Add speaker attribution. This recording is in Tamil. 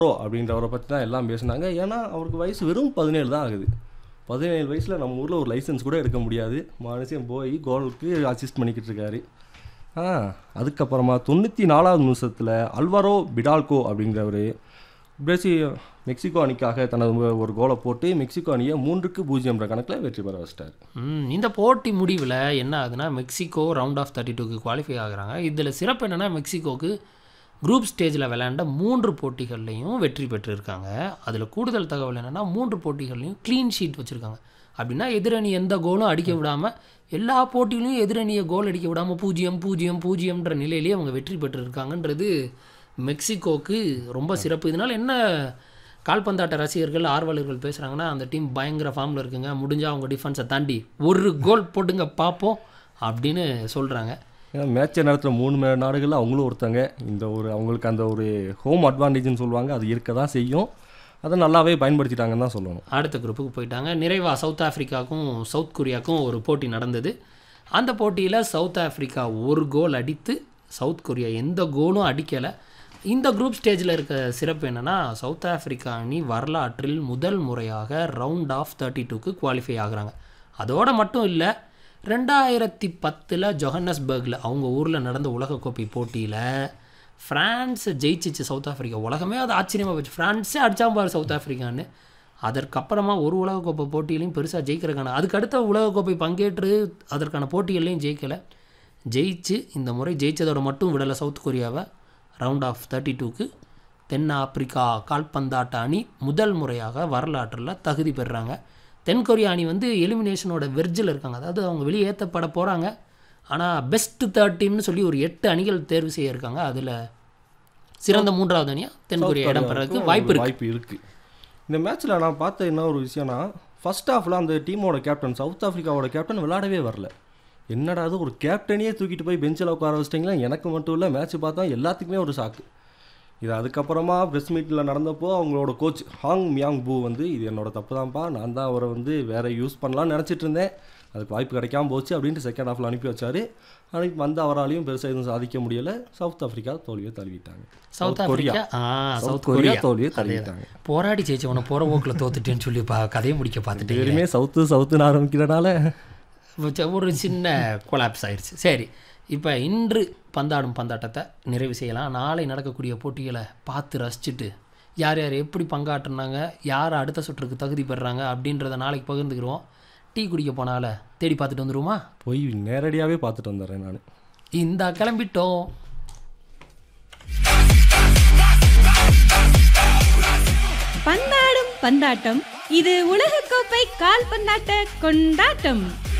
Speaker 1: அப்படின்றவரை பற்றி தான் எல்லாம் பேசினாங்க ஏன்னா அவருக்கு வயசு வெறும் பதினேழு தான் ஆகுது பதினேழு வயசில் நம்ம ஊரில் ஒரு லைசன்ஸ் கூட எடுக்க முடியாது மனுஷன் போய் கோலுக்கு அசிஸ்ட் பண்ணிக்கிட்டு இருக்காரு ஆ அதுக்கப்புறமா தொண்ணூற்றி நாலாவது நிமிஷத்தில் அல்வாரோ பிடால்கோ அப்படிங்கிறவர் பிரேசில் மெக்சிகோ அணிக்காக தனது ஒரு கோலை போட்டு மெக்சிகோ அணியை மூன்றுக்கு பூஜ்ஜியம்ன்ற கணக்கில் வெற்றி பெற வச்சிட்டார்
Speaker 2: ம், இந்த போட்டி முடிவில் என்ன ஆகுதுன்னா மெக்சிகோ ரவுண்ட் ஆஃப் தேர்ட்டி டூக்கு குவாலிஃபை ஆகுறாங்க இதில் சிறப்பு என்னென்னா மெக்சிகோக்கு குரூப் ஸ்டேஜில் விளையாண்ட மூன்று போட்டிகள்லையும் வெற்றி பெற்றிருக்காங்க அதில் கூடுதல் தகவல் என்னென்னா மூன்று போட்டிகள்லையும் க்ளீன் ஷீட் வச்சுருக்காங்க அப்படின்னா எதிரணி எந்த கோலும் அடிக்க விடாமல் எல்லா போட்டியிலையும் எதிரணியை கோல் அடிக்க விடாமல் பூஜ்ஜியம் பூஜ்ஜியம் பூஜ்ஜியம்ன்ற நிலையிலேயே அவங்க வெற்றி பெற்றிருக்காங்கன்றது மெக்சிகோக்கு ரொம்ப சிறப்பு இதனால் என்ன கால்பந்தாட்ட ரசிகர்கள் ஆர்வலர்கள் பேசுகிறாங்கன்னா அந்த டீம் பயங்கர ஃபார்மில் இருக்குங்க முடிஞ்சால் அவங்க டிஃபென்ஸை தாண்டி ஒரு கோல் போட்டுங்க பார்ப்போம் அப்படின்னு சொல்கிறாங்க
Speaker 1: ஏன்னா மேட்சை நடத்துகிற மூணு மே நாடுகளில் அவங்களும் ஒருத்தங்க இந்த ஒரு அவங்களுக்கு அந்த ஒரு ஹோம் அட்வான்டேஜ்னு சொல்லுவாங்க அது இருக்க தான் செய்யும் அதை நல்லாவே பயன்படுத்திட்டாங்கன்னு தான் சொல்லணும்
Speaker 2: அடுத்த குரூப்புக்கு போயிட்டாங்க நிறைவாக சவுத் ஆஃப்ரிக்காவுக்கும் சவுத் கொரியாவுக்கும் ஒரு போட்டி நடந்தது அந்த போட்டியில் சவுத் ஆஃப்ரிக்கா ஒரு கோல் அடித்து சவுத் கொரியா எந்த கோலும் அடிக்கலை இந்த குரூப் ஸ்டேஜில் இருக்க சிறப்பு என்னென்னா சவுத் ஆஃப்ரிக்கா அணி வரலாற்றில் முதல் முறையாக ரவுண்ட் ஆஃப் தேர்ட்டி டூக்கு குவாலிஃபை ஆகுறாங்க அதோட மட்டும் இல்லை ரெண்டாயிரத்தி பத்தில் ஜொஹன்னஸ்பர்கில் அவங்க ஊரில் நடந்த உலகக்கோப்பை போட்டியில் ஃப்ரான்ஸ் ஜெயிச்சிச்சு சவுத் ஆஃப்ரிக்கா உலகமே அது ஆச்சரியமாக போச்சு ஃப்ரான்ஸே அடிச்சாம பாரு சவுத் ஆஃப்ரிக்கான்னு அதற்கப்புறமா ஒரு உலகக்கோப்பை போட்டியிலையும் பெருசாக ஜெயிக்கிறக்கான அதுக்கு அடுத்த உலகக்கோப்பை பங்கேற்று அதற்கான போட்டிகள்லையும் ஜெயிக்கலை ஜெயிச்சு இந்த முறை ஜெயிச்சதோட மட்டும் விடலை சவுத் கொரியாவை ரவுண்ட் ஆஃப் தேர்ட்டி டூக்கு தென் ஆப்பிரிக்கா கால்பந்தாட்ட அணி முதல் முறையாக வரலாற்றில் தகுதி பெறுறாங்க தென் கொரியா அணி வந்து எலிமினேஷனோட வெர்ஜில் இருக்காங்க அதாவது அவங்க வெளியேற்றப்பட போகிறாங்க ஆனால் பெஸ்ட் தேர்ட் டீம்னு சொல்லி ஒரு எட்டு அணிகள் தேர்வு செய்ய இருக்காங்க அதில் சிறந்த மூன்றாவது அணியாக தென் கொரியா இடம் பெறதுக்கு வாய்ப்பு இருக்குது
Speaker 1: வாய்ப்பு இருக்குது இந்த மேட்ச்சில் நான் பார்த்த என்ன ஒரு விஷயம்னா ஃபர்ஸ்ட் ஹாஃபில் அந்த டீமோட கேப்டன் சவுத் ஆஃப்ரிக்காவோட கேப்டன் விளையாடவே வரல என்னடா அது ஒரு கேப்டனையே தூக்கிட்டு போய் பெஞ்சில் உட்கார வச்சிட்டிங்களா எனக்கு மட்டும் இல்லை மேட்ச் பார்த்தா எல்லாத்துக்குமே ஒரு ஷாக்கு இது அதுக்கப்புறமா ப்ரெஸ் மீட்டில் நடந்தப்போ அவங்களோட கோச் ஹாங் மியாங் பூ வந்து இது என்னோட தப்பு தான்ப்பா நான் தான் அவரை வந்து வேற யூஸ் பண்ணலாம்னு நினச்சிட்டு இருந்தேன் அதுக்கு வாய்ப்பு கிடைக்காம போச்சு அப்படின்ட்டு செகண்ட் ஹாஃபில் அனுப்பி வச்சாரு அனுப்பி வந்த அவராலையும் பெருசாக எதுவும் சாதிக்க முடியல சவுத் ஆஃப்ரிக்கா தோல்வியை தழுவிட்டாங்க
Speaker 2: சவுத் ஆஃப்ரிக்கா ஆ
Speaker 1: சவுத் கொரியா தோல்வியை தழுவிட்டாங்க
Speaker 2: போராடி ஜெயிச்சவனை போகிற போக்கில் தோத்துட்டேன்னு சொல்லி பா கதையை முடிக்க பார்த்துட்டேன்
Speaker 1: வெறுமே சவுத்து சவுத்துன்னு ஆரம்பிக்கிறனால
Speaker 2: ஒரு சின்ன கொலாப்ஸ் ஆயிடுச்சு சரி இப்போ இன்று பந்தாடும் பந்தாட்டத்தை நிறைவு செய்யலாம் நாளை நடக்கக்கூடிய போட்டிகளை பார்த்து ரசிச்சுட்டு யார் யார் எப்படி பங்காற்றுனாங்க யார் அடுத்த சுற்றுக்கு தகுதி பெறுறாங்க அப்படின்றத நாளைக்கு பகிர்ந்துக்கிடுவோம் டீ குடிக்க போனால தேடி பார்த்துட்டு வந்துருவோமா
Speaker 1: போய் நேரடியாகவே பார்த்துட்டு வந்துடுறேன் நான்
Speaker 2: இந்த கிளம்பிட்டோம்
Speaker 3: பந்தாடும் பந்தாட்டம் இது உலகக்கோப்பை கால்பந்தாட்ட கொண்டாட்டம்